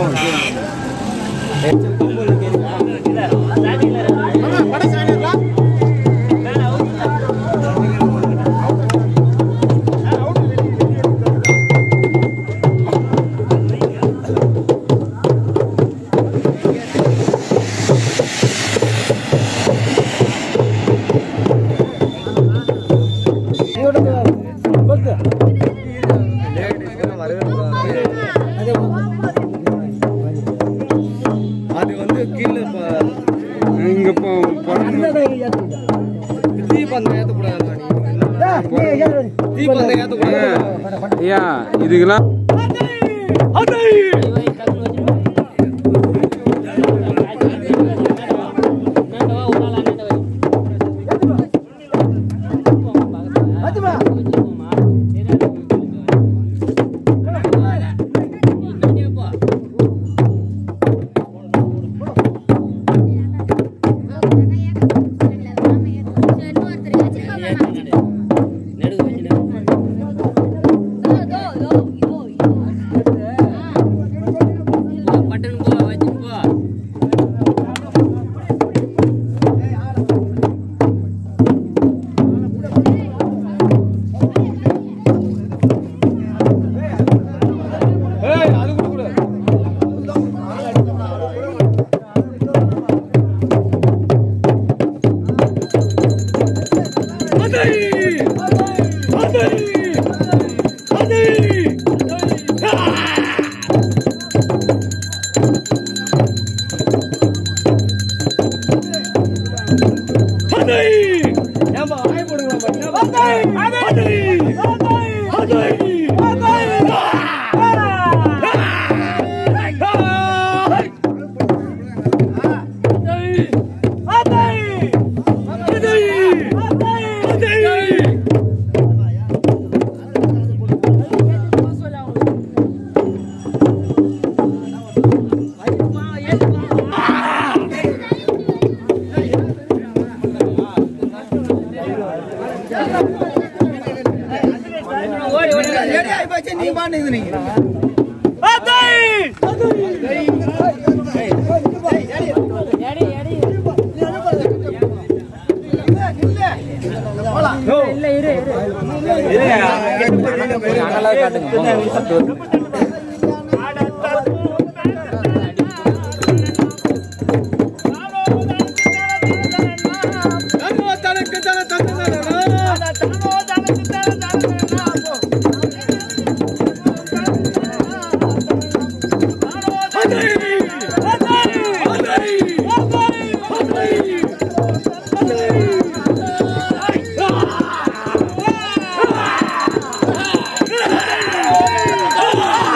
அது வந்து கீழே இங்க போ தீபந்தம் ஏற்றக்கூடாது தீபந்தம் ஏற்றக்கூடாது ஐயா இதுக்கெல்லாம் நீ பாட்டு நீங்க Ah!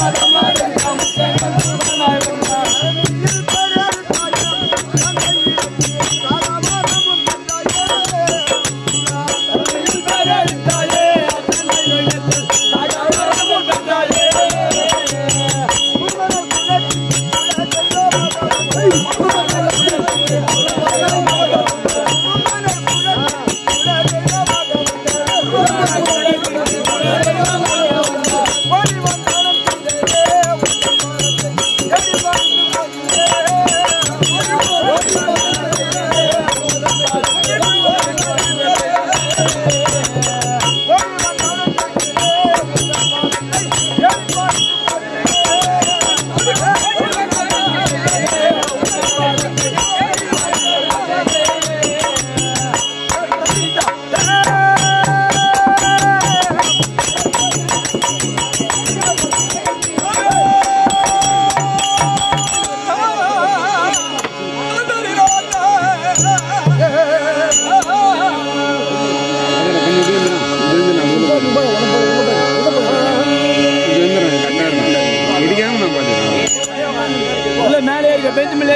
இடிக்காம நான் பார்த்துக்கிறேன் உள்ள மேலே இருக்க பெஞ்சு மேலே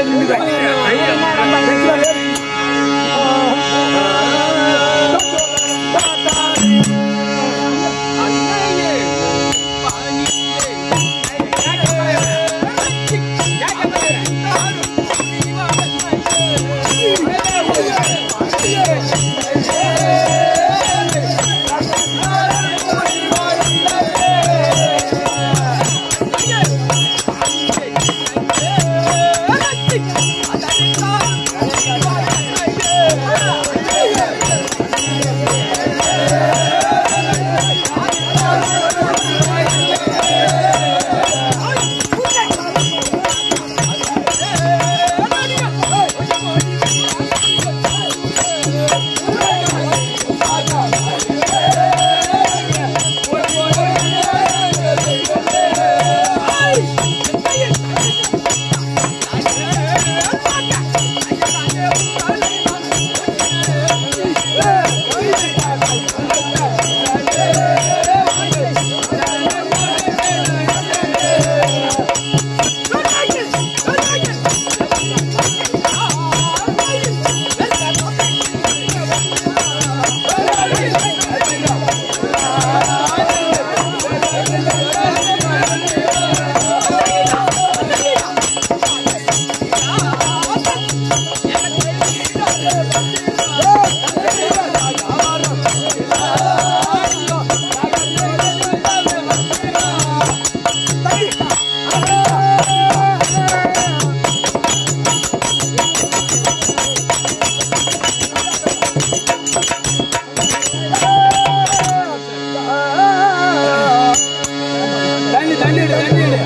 தண்ணி தண்ணி எடு, தண்ணி எடு.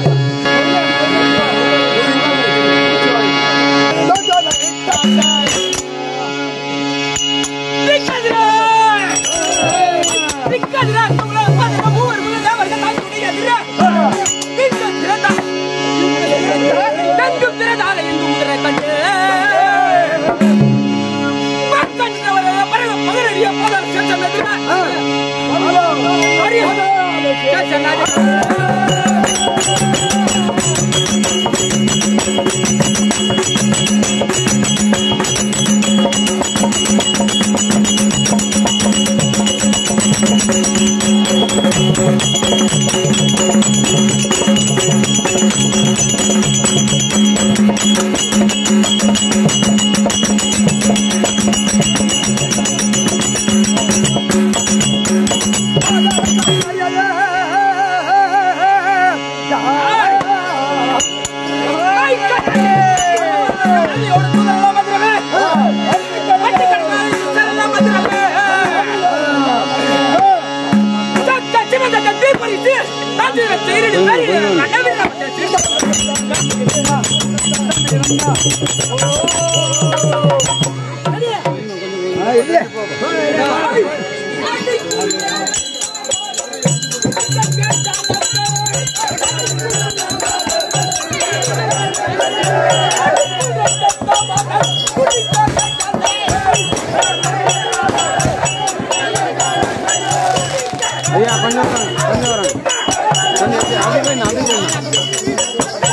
ஐயா கொஞ்சம் வரேன், கொஞ்சம் வரேன் கொஞ்சம் போயிடணும் அப்படி போயிடணும்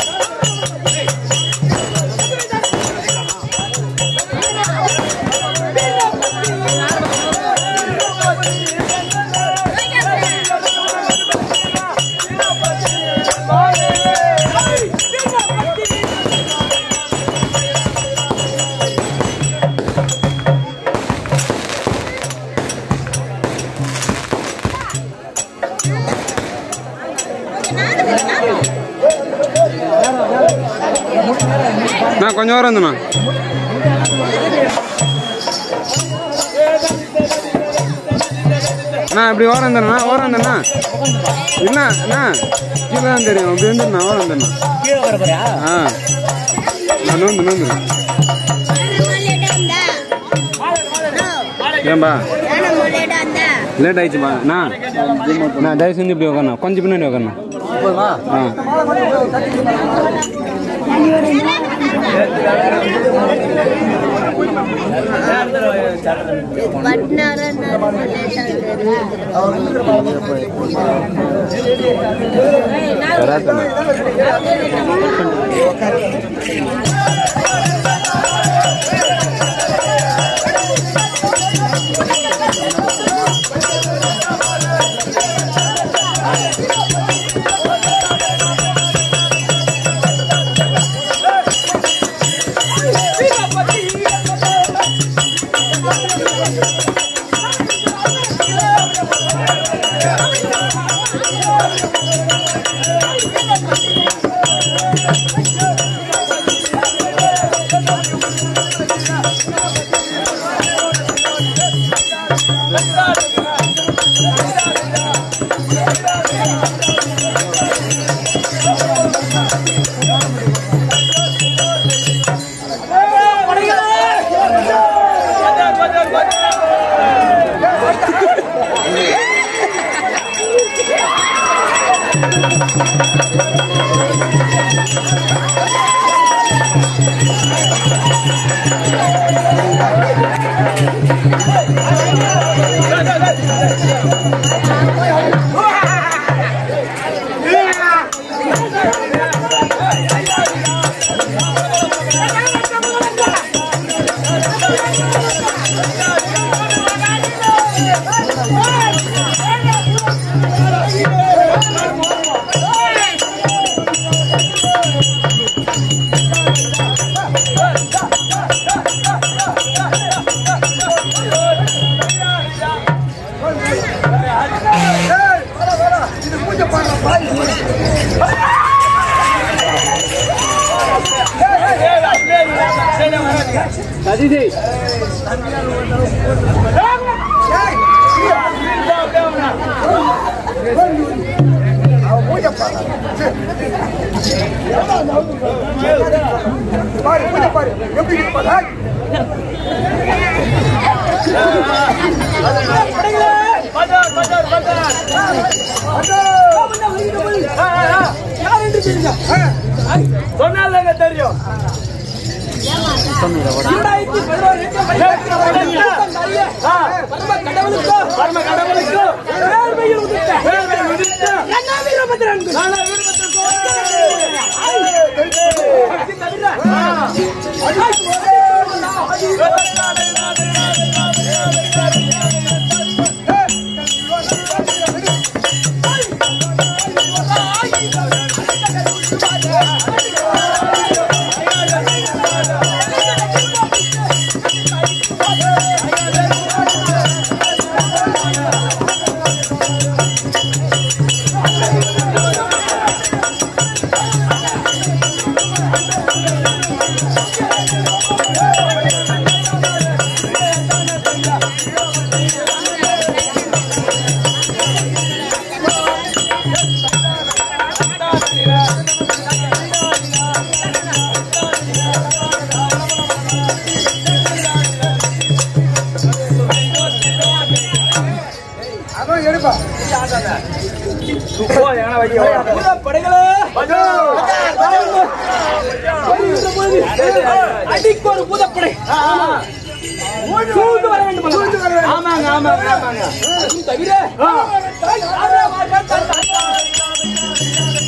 நான் கொஞ்சம் ஓரம் இருந்தேண்ணா அண்ணா இப்படி ஓரம் இருந்தேண்ணா ஓரம் இருந்தேண்ணா என்ன அண்ணா கீழே தான் தெரியும் அப்படி வந்துண்ணா ஓரம் இருந்தேண்ணா கீழே வர போறியா ஆ நான் நோந்து நோந்து ஏன்பா லேட் ஆயிடுச்சுப்பா நான் நான் தயவு செஞ்சு இப்படி உட்காரணும் கொஞ்சம் பின்னாடி உட்காரணும் ஆ வராதுண்ணா பாரு பூஜை பாரு எப்படி இருக்கு பாரு சொன்னாலங்க தெரியும் பரம கடவுளுக்கு வேர்வையில் உதித்த வேர்வையில் உதித்த நானா வீரபத்ரன் நானா அதான் எடுப்பா அடிக்கு ஒரு பூதப்படை சூழ்ந்து வர வேண்டும் அல்லவா? ஆமாங்க ஆமாங்க ஆமாங்க அதுவும் தவிர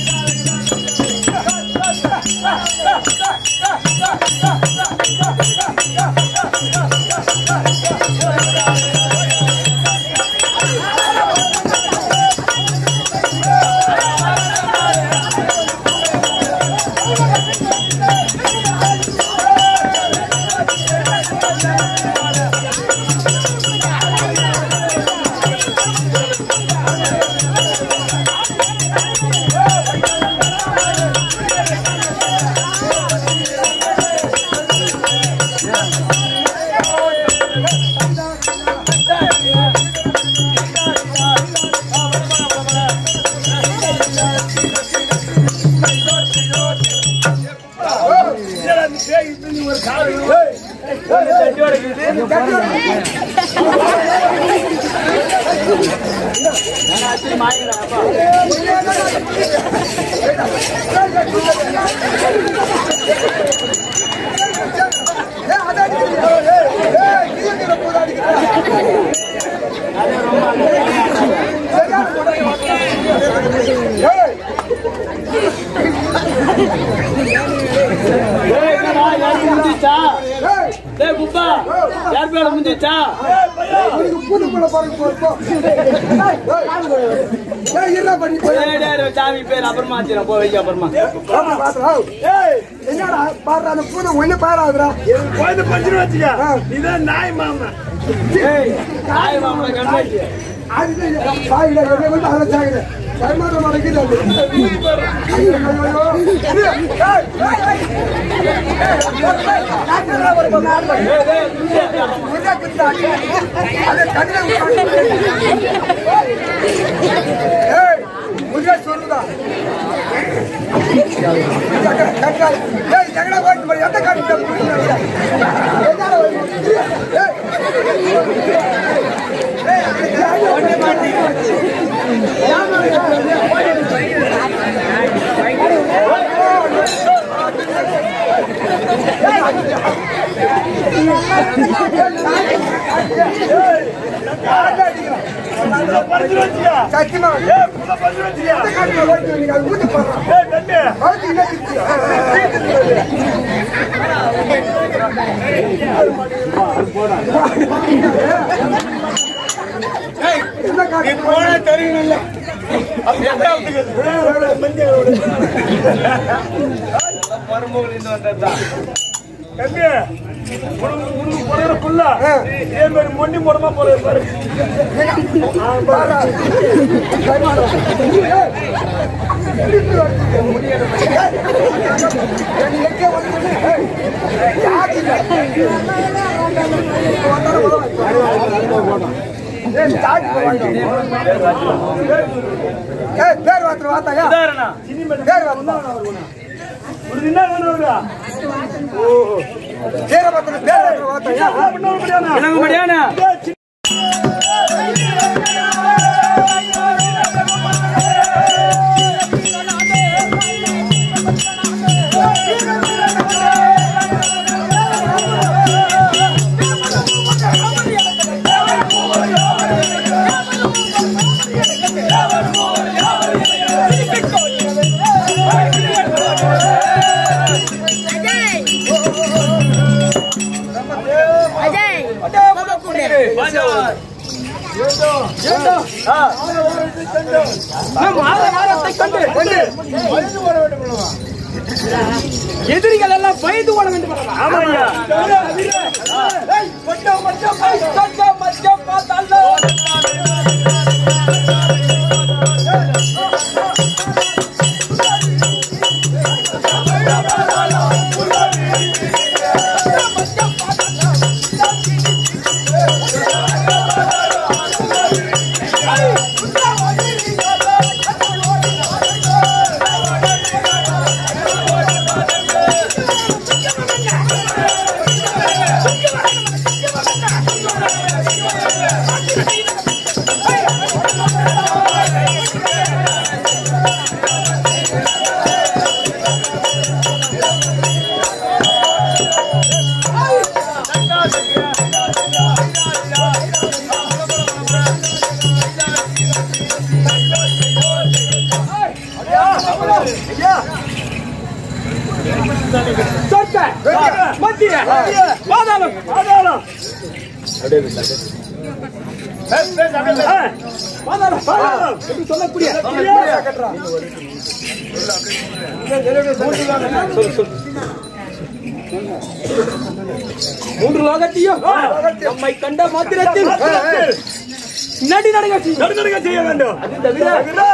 ஏய், அதை அடிக்கிறீங்க. ஏய், ஏய், நீ எங்கடா போதா அடிக்கிறீங்க? சரியான போடா. ஏய், ஏய், டேய் குப்பா யார் பேர முடிஞ்சிச்சா உனக்கு புது புள்ள பாருங்க, போ, போ. ஏய், ஏய், இருடா பண்ணி போய். டேய் டேய் சாமி பேர் அப்புறமா ஆச்சுடா போ வைக்க அப்புறமா ஆமா, பாத்துடா. ஏய், என்னடா பாடுறா அந்த பூனை ஒண்ணு பாடாதுடா குழந்தை பஞ்சுன்னு வச்சுக்க ஆ. இதான் நாய் மாமா ஏய் தாய் மாமனை கண்டாச்சு அதுதான் சாயில எதை வந்து அதை சாயில கர்மாத மடக்குது அது ஐயோ, ஐயோ, ஐயோ. இது, ஏய், ஏய், ஏய். ஒரே குத்தாடி. அதை கண்ணுல உட்கார்ந்து. ஏய், ஒரே சொல்லுதா. கட்டாய். ஏய், எங்கடா போயிட்டு போய் எந்த காட்டுல போயிட்டு எங்கடா போயிட்டு ஏய் பறிச்சு வச்சுக்க சத்தியமா ஏய் புள்ள பறிச்சு வச்சுக்க எந்த காட்டுல போயிட்டு நீங்க அது ஊத்தி போடுறான் ஏய் தம்பி கழுத்து என்ன திச்சு என்ன காட்டு போனா தெரியுமில்ல அப்படி என்ன மஞ்சள் மருமகள் வந்ததுதான் தம்பி உனக்கு உனக்கு பிறகுற புள்ள இதே மாதிரி மொண்டி மூடமா போறது பாரு பாரா. கருமாடா. ஏய். இடிச்சு வச்சுக்க. ஏய். என் எங்கே வந்து ஏய். யாரு இல்ல? வந்தாரு, வந்தாரு. ஏய், சாக்கு போவாங்க. ஏய், பேர் வாத்துற வாத்தாயா? உதாரணா பேர் வாத்துற. உனக்கு என்ன வேணும் அவரு? பேரை வாத்துற, பேர் வாத்துற வாத்தாயா? இன்னொரு படியானா? எனக்கு முடியானா ஏய், சின்ன அஜய் எதிரிகள் எல்லாம் பயந்து ஓட வேண்டும் அல்லவா? ஆமாய்யா. ஏய், கொஞ்சம், கொஞ்சம், ஏய், கொஞ்சம், கொஞ்சம் பார்த்தாலோ. சொர்க்க மத்திய பாதாளம் பாதாளம் பேசு, பேசு, அப்படியே பேசு. ஆ. பாதாளம் பாதாளம் என்று சொல்லக்கூடிய மூன்று லோகத்தையும் நம்மை கண்ட மாத்திரத்தில் நடி நடங்க செய்யும். நடுநடுங்க செய்ய வேண்டும் அது தவிர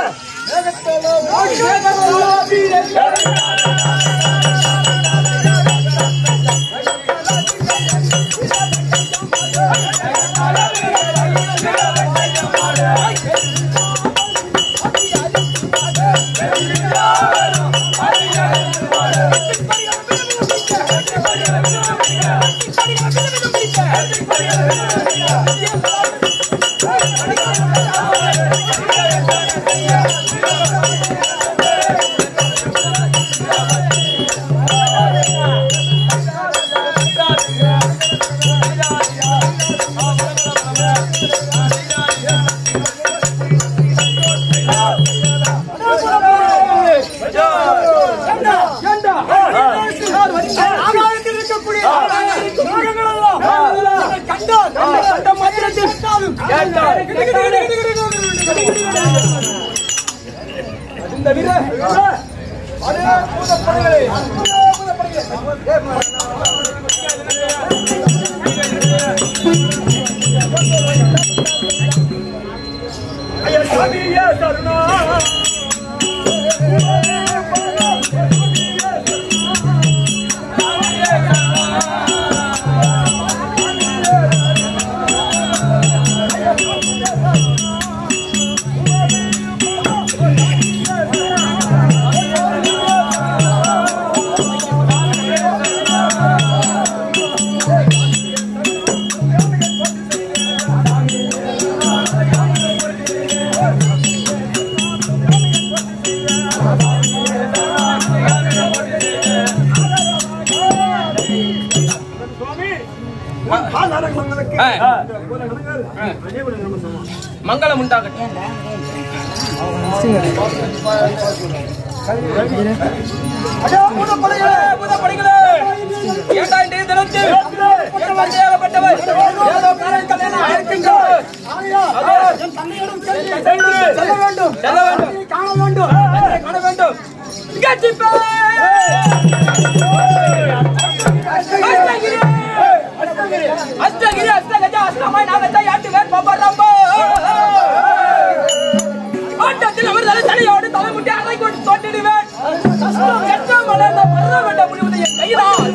ஏண்டா? யார் வந்து- ஆகாயத்தில் இருக்கக்கூடிய நாகங்களெல்லாம் கண்டால் கண்ட மாத்திரத்தில் கேட்டால் அது தவிர அடே பூதப்படைகளே, அடே பூதப்படைகளே. ஐயா சாமியே சரணா சுவாமி ஆதாரங்களுக்கு மங்களம் உண்டாகட்டும் அடே பூதப்படைகளே, பூதப்படைகளே, ஏண்டா இன்றைய தினத்தில் என் வந்தியாகப்பட்டவர் ஏதோ காரியங்கள் என அழைக்கின்றார். அதோ, சென்று செல்ல வேண்டும் செல்ல வேண்டும் காண வேண்டும் அவரை காண வேண்டும் கட்சிப்பே! அஷ்டகிரி! அஷ்டகிரி அஷ்டகஜ அஷ்டமாய் நாகத்தை ஆட்டுவேன் பம்பரம்போ ஆட்டத்தில் அவர் தலை தலையோடு தலைமுட்டி அறை கொண்டு தோண்டிடுவேன் கெட்ட மலர்ந்த மரண வேண்ட முடிவது என் கையினால்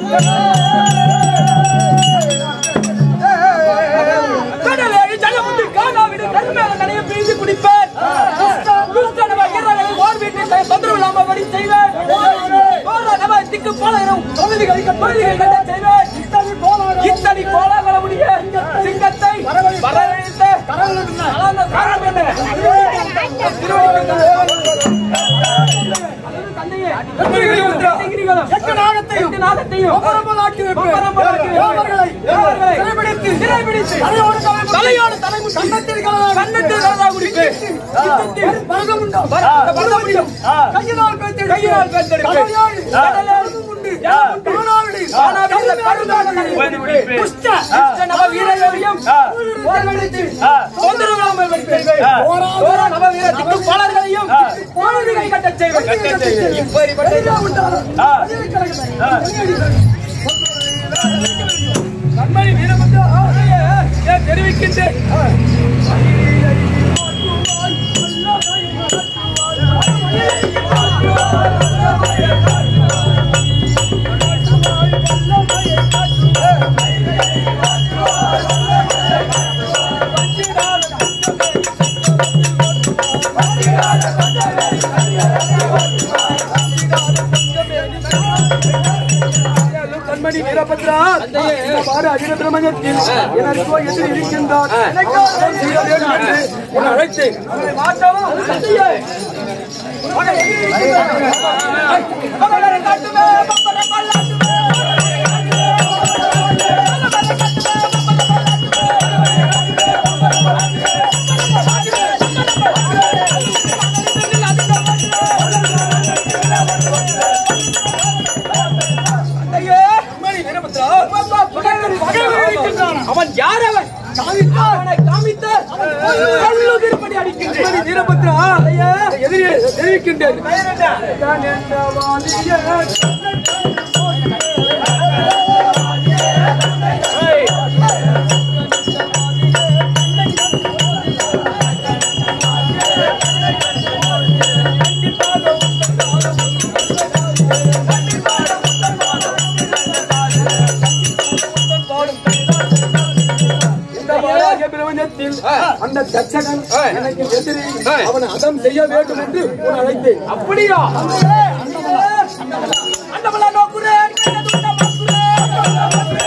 கடலேறி ஜலமுட்டி காணாவிடு கருமேல நனைய பீசி குடிப்பேன் துஷ்டனவ இரவை ஓர் வீட்டில் தொந்தரவு இல்லாம வழி செய்வேன் போல நவ திக்கு போல எனும் தொகுதிகள் தொகுதிகள் கட்ட செய்வேன் இத்தனை கோலாகல முடிய சிங்கத்தை வரவழைத்து கலந்த காரணம் என்ன கண்மணி வீரபத்ரா தெரிவிக்கின்றேன் கண்மணி வீரபத்ரா இந்த பாரு அகில பிரபஞ்சத்தில் எனக்கோ எதிர் இருக்கின்றார் எனக்கோ உதவி செய்ய வேண்டும் என்று உன்னை அழைத்தேன் மாற்றவும் சக்தியே பகலரை காட்டுமே பம்பரை பல்லாட்டுமே அறிவிக்கின்றேன் இந்த வாராகிய பிரபஞ்சத்தில் அந்த தச்சகன் எனக்கு எதிரி அவனை அதம் செய்ய வேண்டும் என்று உன்னை அழைத்தேன் அப்படியா அண்டமலா நோக்குறே கண்ணதுண்ட மக்குறே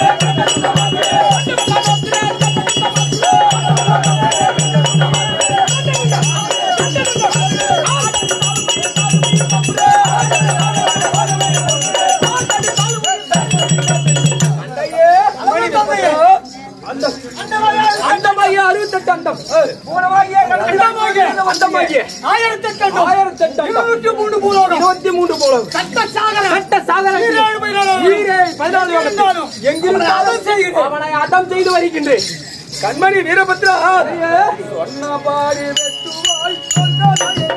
அண்டமாகிய அறுபத்தெட்டு அண்டம் பூரமாகிய அண்டமாகிய அண்டமாகிய ஆயிரத்தெட்டு அண்டம் ஆயிரத்தெட்டு அண்டம் இருபத்தி மூன்று பூலோகம் இருபத்தி மூன்று பூலோகம் சட்ட சாகர சட்ட சாகர ஈரே பதினாலு யோகம். எங்கிருந்து அதம் செய்கிறேன் அவனை அதம் செய்து வருகின்றேன் கண்மணி வீரபத்ரா சொன்ன பாடி வெட்டுவாய் சொன்னதை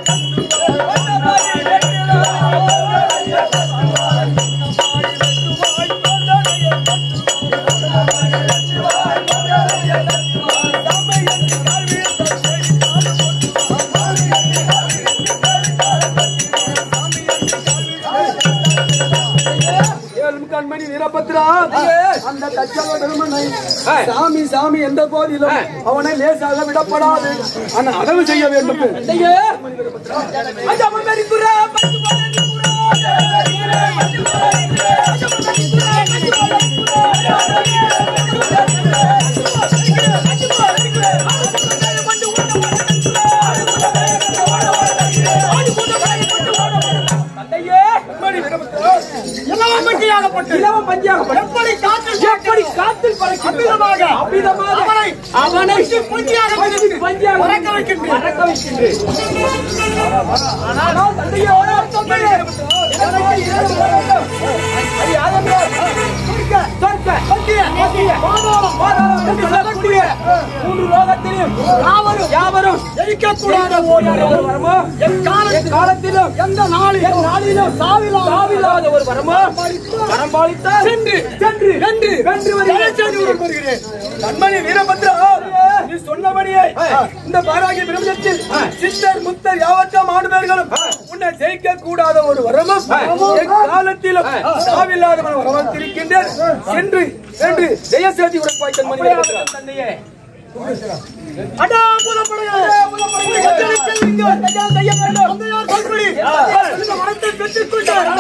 ஏழும் கண்மணி வீரபத்ரா அந்த தச்சக பெருமனை சாமி சாமி எந்த போதிலும் அவனை லேசாக விடப்படாது ஆனா அளவு செய்ய வேண்டும் ஐயே அஜம மெரிக்குறே பத்து பலரிக்குறே இலவம் பஞ்சியாகப்பட்டு இலவம் பஞ்சியாகப்பட்டு எப்படி காற்றில் எப்படி காற்றில் பறக்கின்றமாக அமிதமாக அவனை அவனை பஞ்சியாக பஞ்சியாக பறக்க வைக்கின்றேன் பறக்க வைக்கின்றேன் ஆனால் தந்தையே ஓடார் தந்தையே எனக்கு இரண்டு வரங்கள். அது யாதென்றோ, சொர்க்க, சொர்க்க, மத்திய, மத்திய, பாதாளம், பாதாளம் என்று சொல்லக்கூடிய மூன்று லோகத்திலும் யாவரும் யாவரும் ஜெயிக்கக்கூடாத ஓராத ஒரு வரமோ எக்காலத்திலும் காலத்திலும் எந்த நாளில் எந்த நாளிலும் சாவிலா சாவில்லாத ஒரு வரமோ வரம் பாலித்த சென்று சென்று வென்று வென்று வருகிறேன் கண்மணி வீரபத்ரா நீ சொன்னபடியே இந்த பாராகிய பிரபஞ்சத்தில் சித்தர் முத்தர் யாவற்றாம் ஆண்டு பேர்களும் உன்னை ஜெயிக்க கூடாத ஒரு வரமும் காலத்திலும் சாவில்லாதவன் வரவழைத்திருக்கின்றேன் சென்று சென்று ஜெயசேதி உடற்பாய் கண்மணி வீரபத்ரா தந்தையே அடா புலப்படைகளே, புலப்படைகளே, கஜனை செல்லுங்கள். கஜனை செய்ய வேண்டும். தந்தையார் சொல்படி. இந்த வரத்தை பெற்றுக் கொண்டார்.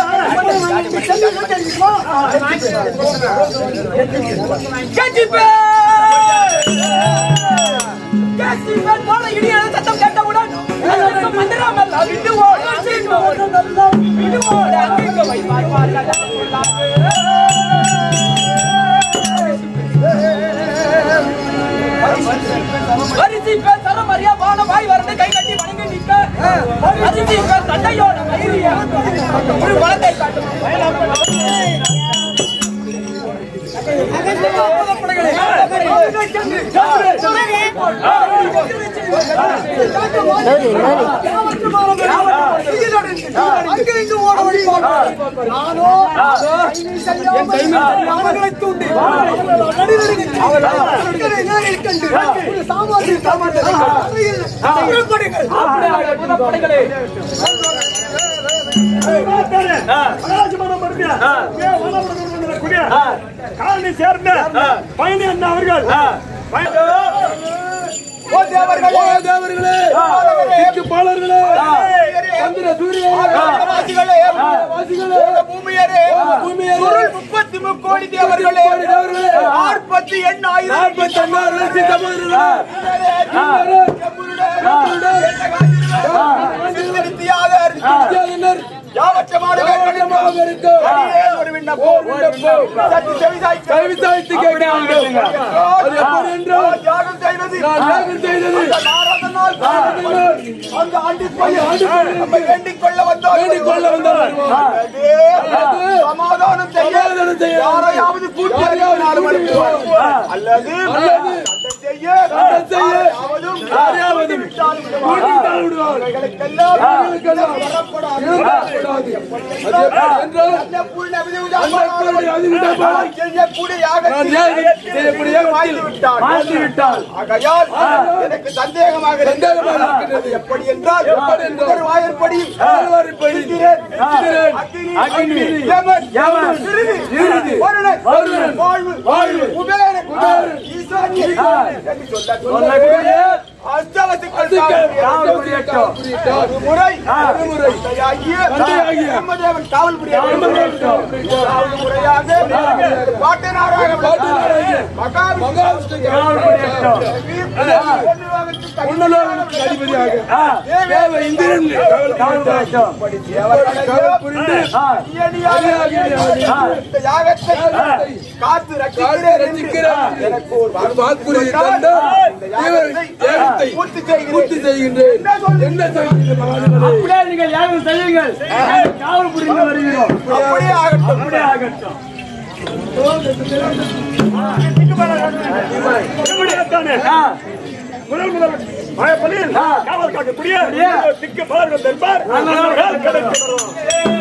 சத்தம் கேட்டவுடன் மந்திராமல் விடுவோடு விடுவோடு அங்கே வைப்பார்கள் அரிசி பேர் தரம் அறியா வான வாய் வரந்து கை கட்டி வணங்கி நிற்க அரிசி பேர் தண்டையோட மயிரிய ஒரு குழந்தை காட்டும் படைகளே காலனி சேர்ந்த பயணி அண்ணா அவர்கள் ஓ தேவர்களே தேவர்களே திக்கு பாலர்களே சந்திர சூரியர்களே வாசிகளே பூமியரே பூமியரே முப்பத்தி முக்கோடி தேவர்களே தேவர்களே நாற்பத்தி எண்ணாயிரம் நாற்பத்தி எண்ணாயிரம் சித்தமர்கள் ஒரு விண்ணப்பம் சற்று செவிசாய்த்து கேட்க வேண்டும் அது எப்படி என்றால் தியாகம் செய்வது தியாகம் செய்தது அந்த ஆண்டு நம்மை வேண்டிக் கொள்ள வந்தோம் வேண்டிக் கொள்ள வந்தோம் சமாதானம் செய்ய யாரையாவது கூட்டி அல்லது அல்லது செய்ய சண்டை செய்ய யாரையாவது கூட்டிவிட்டால் விடுவார். இவர்களுக்கெல்லாம் வரப்படாது. அது எப்படி என்றால், அந்த புள்ளி அதிவிடப்படாது. நான் யாகம் செய்யக்கூடிய யாகத்தில் வாழ்ந்து விட்டால் எனக்கு சந்தேகமாக சந்தேகமாக இருக்கிறது. எப்படி என்றால் எப்படி என்றால், ஒரு வாயற்படி ஆழ்வார்படி, இந்திரன், அக்கினி, அக்கினி, யமன், யமன், இறுதி, இறுதி, வருணன், வருணன், வாழ்வு, வாழ்வு, குபேரன், குபேரன், ஈசான்யன் என்று சொல்ல- சொல்லக்கூடிய அஷ்டவசுக்கள் அசுக்கள் காவல் புரியட்டும், புரியட்டும். ஒரு முறை ஒரு முறை தந்தையாகிய தந்தையாகிய பிரம்மதேவன் காவல் புரிய பிரம்மதேவன் காவல் புரிய இரண்டாவது முறையாக பாட்டனாராக பாட்டனாராகிய மகாவிஷ்ணு மகாவிஷ்ணு காவல் புரியட்டும். உன்னலோகத்துக்கு அதிபதியாக தேவ இந்திரன் காவல் புரியட்டும். காவல் புரிந்து இந்த யாகத்தை காத்து காலை ரசிக்கிறார். எனக்கு ஒரு ஒரு வாக்குறுதி தந்தால் தேவர் யாகத்தை பூர்த்தி செய்கிறேன். பூர்த்தி செய்கின்றேன் என்ன செய்கின்ற மகான்களே அப்படியே நீங்கள் யாரும் செய்யுங்கள் காவல் புரிந்து வருகிறோம் அப்படியே ஆகட்டும் அப்படியே ஆகட்டும் முதல் முதல் மழைப்பள்ளியில் காவல் காக்கக்கூடிய திக்கு பலர்கள் தருப்பார் கிடைக்கும்